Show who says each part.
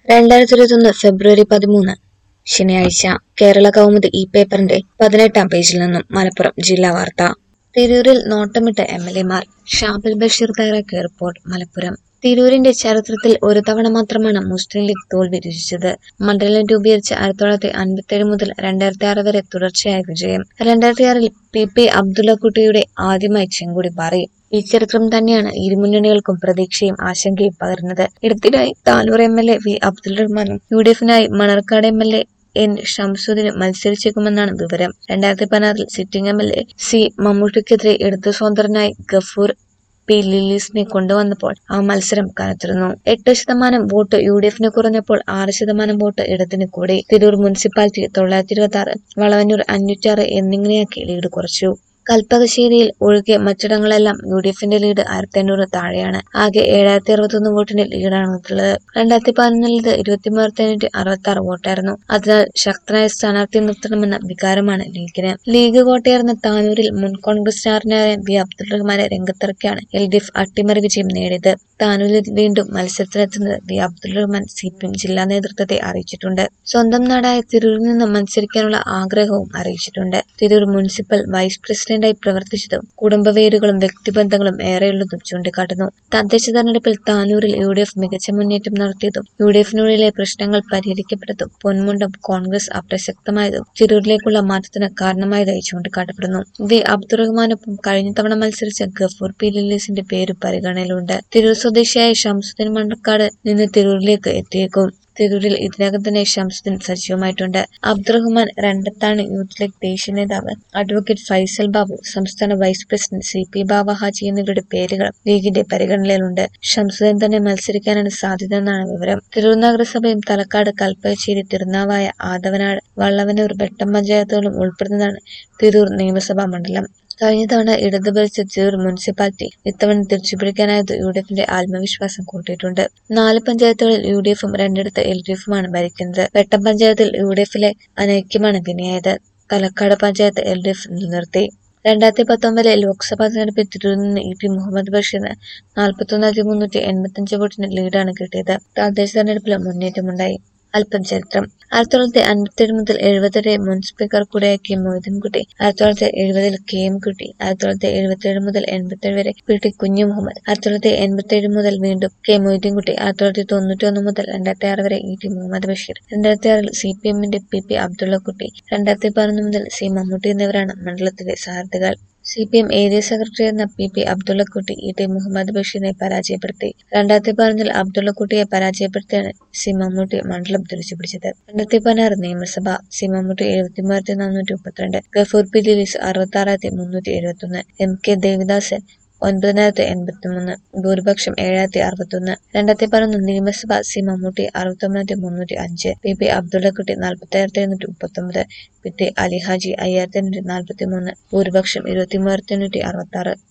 Speaker 1: രണ്ടായിരത്തി ഇരുപത്തൊന്ന് ഫെബ്രുവരി പതിമൂന്ന് ശനിയാഴ്ച കേരള കൗമുദി ഈ പേപ്പറിന്റെ പതിനെട്ടാം പേജിൽ നിന്നും മലപ്പുറം ജില്ലാ വാർത്ത തിരൂരിൽ നോട്ടമിട്ട എം എൽ എമാർ ഷാബിൽ ബഷീർ തയ്യാറാക്കിയ റിപ്പോർട്ട് മലപ്പുറം തിരൂരിന്റെ ചരിത്രത്തിൽ ഒരു തവണ മാത്രമാണ് മുസ്ലിം ലീഗ് തോൽവി രുചിച്ചത് മണ്ഡലം രൂപീകരിച്ച ആയിരത്തി തൊള്ളായിരത്തി അൻപത്തേഴ് മുതൽ രണ്ടായിരത്തി ആറ് വരെ തുടർച്ചയായ വിജയം രണ്ടായിരത്തി ആറിൽ പി പി അബ്ദുള്ളക്കുട്ടിയുടെ ആദ്യമായി ചെങ്കുടി പാറി ഈ ചരിത്രം തന്നെയാണ് ഇരുമുന്നണികൾക്കും പ്രതീക്ഷയും ആശങ്കയും പകരുന്നത് ഇടത്തിനായി Tanur M L A V Abdul റഹ്മാനും യു ഡി എഫിനായി Manarkad M L A N ഷംസുദ്ദീന് മത്സരിച്ചേക്കുമെന്നാണ് വിവരം രണ്ടായിരത്തി പതിനാറിൽ sitting M L A C മമ്മൂട്ടിക്കെതിരെ ഇടതു സ്വതന്ത്രനായി ഗഫൂർ പി ലില്ലീസിനെ കൊണ്ടുവന്നപ്പോൾ ആ മത്സരം കനത്തിരുന്നു എട്ട് ശതമാനം വോട്ട് യു ഡി എഫിന് കുറഞ്ഞപ്പോൾ ആറ് ശതമാനം വോട്ട് ഇടതിന് കൂടി തിരൂർ മുനിസിപ്പാലിറ്റി തൊള്ളായിരത്തി ഇരുപത്തി ആറ് വളവന്നൂർ അഞ്ഞൂറ്റാറ് എന്നിങ്ങനെയാക്കി ലീഡ് കുറച്ചു കൽപ്പകശ്ശേരിയിൽ ഒഴികെ മറ്റിടങ്ങളെല്ലാം യു ഡി എഫിന്റെ ലീഡ് ആയിരത്തി അഞ്ഞൂറ് താഴെയാണ് ആകെ ഏഴായിരത്തി അറുപത്തൊന്ന് വോട്ടിന്റെ ലീഡാണ് ഉള്ളത് രണ്ടായിരത്തി പതിനൊന്നിലത് ഇരുപത്തിമൂവായിരത്തി അഞ്ഞൂറ്റി അറുപത്തി ആറ് വോട്ടായിരുന്നു അതിനാൽ ശക്തനായ സ്ഥാനാർത്ഥി നിർത്തണമെന്ന വികാരമാണ് ലീഗിന് ലീഗ് കോട്ടയാർന്ന താനൂരിൽ മുൻ കോൺഗ്രസ് സ്റ്റാറിനായ വി അബ്ദുൾ റഹ്മാനെ രംഗത്തിറക്കിയാണ് എൽ ഡി എഫ് അട്ടിമറി വിജയം നേടിയത് താനൂരിൽ വീണ്ടും മത്സരത്തിനെത്തുന്നത് V Abdul Rahman C P M ജില്ലാ നേതൃത്വത്തെ അറിയിച്ചിട്ടുണ്ട് സ്വന്തം നാടായ തിരൂരിൽ നിന്ന് മത്സരിക്കാനുള്ള ആഗ്രഹവും അറിയിച്ചിട്ടുണ്ട് തിരൂർ മുനിസിപ്പൽ വൈസ് പ്രസിഡന്റായി പ്രവർത്തിച്ചതും കുടുംബവേരുകളും വ്യക്തിബന്ധങ്ങളും ഏറെയുള്ളതും ചൂണ്ടിക്കാട്ടുന്നു തദ്ദേശ തെരഞ്ഞെടുപ്പിൽ താനൂരിൽ യു ഡി എഫ് മികച്ച മുന്നേറ്റം നടത്തിയതും യു ഡി എഫിനുള്ളിലെ പ്രശ്നങ്ങൾ പരിഹരിക്കപ്പെട്ടതും പൊന്മുണ്ടം കോൺഗ്രസ് അപ്രസക്തമായതും തിരൂരിലേക്കുള്ള മാറ്റത്തിന് കാരണമായതായി ചൂണ്ടിക്കാട്ടപ്പെടുന്നു വി അബ്ദുറഹ്മാനൊപ്പം കഴിഞ്ഞ തവണ മത്സരിച്ച ഗഫൂർ പി ലില്ലീസിന്റെ പേര് പരിഗണനയിലുണ്ട് തിരൂർ സ്വദേശിയായ ഷംസുദ്ദീൻ മണ്ണക്കാട് നിന്ന് തിരൂരിലേക്ക് എത്തിയേക്കും തിരൂരിൽ ഇതിനകം തന്നെ ഷംസുദ്ദീൻ സജീവമായിട്ടുണ്ട് അബ്ദുറഹ്മാൻ രണ്ടത്താണ് യൂത്ത് ലീഗ് ദേശീയ നേതാവ് അഡ്വക്കേറ്റ് ഫൈസൽ ബാബു സംസ്ഥാന vice president C P Baba Haji എന്നിവരുടെ പേരുകൾ ലീഗിന്റെ പരിഗണനയിലുണ്ട് ഷംസുദ്ദീൻ തന്നെ മത്സരിക്കാനാണ് സാധ്യത എന്നാണ് വിവരം തിരൂർ നഗരസഭയും തലക്കാട് കൽപ്പശ്ശേരി തിരുനാവായ ആദവനാട് വള്ളവനൂർ വെട്ടം പഞ്ചായത്തുകളും ഉൾപ്പെടുന്നതാണ് തിരൂർ നിയമസഭാ മണ്ഡലം കഴിഞ്ഞ തവണ ഇടതു ഭരിച്ച തിരൂർ മുനിസിപ്പാലിറ്റി ഇത്തവണ തിരിച്ചുപിടിക്കാനായത് യു ഡി എഫിന്റെ ആത്മവിശ്വാസം കൂട്ടിയിട്ടുണ്ട് നാല് പഞ്ചായത്തുകളിൽ യു ഡി എഫും രണ്ടിടത്ത് എൽ ഡി എഫുമാണ് ഭരിക്കുന്നത് വെട്ടം പഞ്ചായത്തിൽ യു ഡി എഫിലെ അനൈക്യമാണ് വിനയായത് Thalakkad panchayat L D F നിലനിർത്തി രണ്ടായിരത്തി പത്തൊമ്പതിലെ ലോക്സഭാ തെരഞ്ഞെടുപ്പിൽ തിരൂരിൽ നിന്ന് ഇ പി മുഹമ്മദ് ബഷീറിന് നാൽപ്പത്തൊന്നായിരത്തി മുന്നൂറ്റി എൺപത്തിയഞ്ച് വോട്ടിന് ലീഡാണ് കിട്ടിയത് തദ്ദേശ തെരഞ്ഞെടുപ്പിൽ മുന്നേറ്റമുണ്ടായി അല്പം ചരിത്രം ആയിരത്തി തൊള്ളായിരത്തി അൻപത്തേഴ് മുതൽ എഴുപത് വരെ മുൻ സ്പീക്കർ കൂടെയായ കെ മൊയ്തീൻകുട്ടി ആയിരത്തി തൊള്ളായിരത്തി എഴുപതിൽ കെ എം കുട്ടി ആയിരത്തി തൊള്ളായിരത്തി എഴുപത്തിയേഴ് മുതൽ എൺപത്തേഴ് വരെ പി ടി കുഞ്ഞു മുഹമ്മദ് ആയിരത്തി തൊള്ളായിരത്തി എൺപത്തേഴ് മുതൽ വീണ്ടും കെ മൊയ്തീൻകുട്ടി ആയിരത്തി തൊള്ളായിരത്തി തൊണ്ണൂറ്റി ഒന്ന് മുതൽ രണ്ടായിരത്തി ആറ് വരെ ഇ ടി മുഹമ്മദ് ബഷീർ രണ്ടായിരത്തി ആറിൽ സി പി എമ്മിന്റെ പി പി അബ്ദുള്ളക്കുട്ടി രണ്ടായിരത്തി പതിനൊന്ന് മുതൽ സി മമ്മൂട്ടി എന്നിവരാണ് മണ്ഡലത്തിലെ സാരഥികൾ C P M area secretary എന്ന P P Abdullakutty E T Muhammad ബഷീറിനെ പരാജയപ്പെടുത്തി രണ്ടായിരത്തി പതിനഞ്ചിൽ അബ്ദുള്ളക്കുട്ടിയെ പരാജയപ്പെടുത്തിയാണ് സി മമ്മൂട്ടി മണ്ഡലം തിരിച്ചുപിടിച്ചത് രണ്ടായിരത്തി പതിനാറ് നിയമസഭ സി മമ്മൂട്ടി എഴുപത്തി മൂവായിരത്തി നാനൂറ്റി മുപ്പത്തിരണ്ട് ഗഫൂർ പി ലിലീസ് അറുപത്തി ആറായിരത്തി മുന്നൂറ്റി എഴുപത്തി ഒന്ന് എം കെ ദേവിദാസൻ ഒൻപതിനായിരത്തി എൺപത്തി മൂന്ന് ഭൂരിപക്ഷം ഏഴായിരത്തി അറുപത്തൊന്ന് രണ്ടായിരത്തി പതിനൊന്ന് നിയമസഭ സി മമ്മൂട്ടി അറുപത്തൊമ്പതിനായിരത്തി മുന്നൂറ്റി അഞ്ച് പി പി അബ്ദുള്ളക്കുട്ടി നാൽപ്പത്തായിരത്തി എണ്ണൂറ്റി മുപ്പത്തൊമ്പത് പി ടി അലിഹാജി അയ്യായിരത്തി എണ്ണൂറ്റി നാൽപ്പത്തി മൂന്ന് ഭൂരിപക്ഷം ഇരുപത്തി മൂവായിരത്തി എണ്ണൂറ്റി അറുപത്തി ആറ്